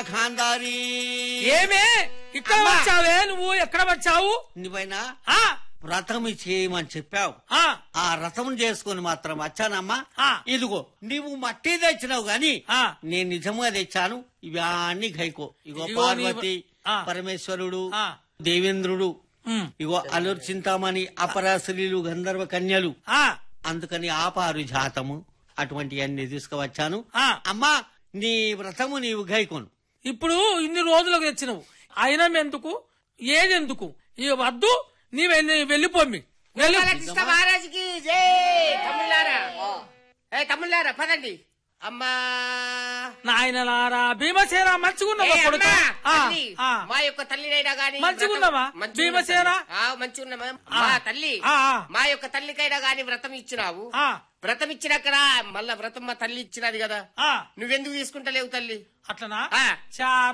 ఖాందారి ఏమే ఇక్కడ అమ్మా. వచ్చావే నువ్వు ఎక్కడ వచ్చావు నువ్వైనా ఆ వ్రతం చేయమని చెప్పావు ఆ ఆ రథం చేసుకుని మాత్రం వచ్చానమ్మా ఆ. ఇదిగో నీవు మట్టి తెచ్చినావు గాని ఆ. నేను నిజంగా తెచ్చాను ఇవన్నీ ఖైకో ఇగో ఇగో నీ- పార్వతి ఆ. పరమేశ్వరుడు ఆ. దేవేంద్రుడు ఉమ్. ఇగో అల్లూరు చింతామణి అపరాశ్రీలు గంధర్వ కన్యలు ఆ అందుకని ఆపారు జాతము అటువంటి అన్ని తీసుకువచ్చాను ఆ. అమ్మా నీ వ్రతము నీవు గైకోను ఇప్పుడు ఇన్ని రోజులకు తెచ్చినవు అయినా ఎందుకు ఏదెందుకు ఇక వద్దు నీ వెళ్ళి వెళ్ళిపోమ్మి వెళ్ళి కృష్ణ మహారాజుకి జై తమ్ముళ్ళారా ఏ తమ్ముళ్ళారా పదండి అమ్మా నాయనలారా భీమసేన ఏ మంచిగున్నావా కొడుకా? అమ్మా, ఆ, తల్లి, ఆ. మా యొక్క తల్లినైనా గాని మంచిగున్నావా? వ్రతం- మంచిగున్నాం భీమసేన? తల్లి. ఆ, మంచిగున్నామా మా తల్లి ఆ, ఆ. మా యొక్క తల్లికైనా గాని వ్రతం ఇచ్చినావు ఆ, వ్రతం ఇచ్చినాకరా మళ్ళా వ్రతం మా తల్లి ఇచ్చినది కదా ఆ. నువ్వెందుకు తీసుకుంటలేవు తల్లి అట్లనా ఆ. చా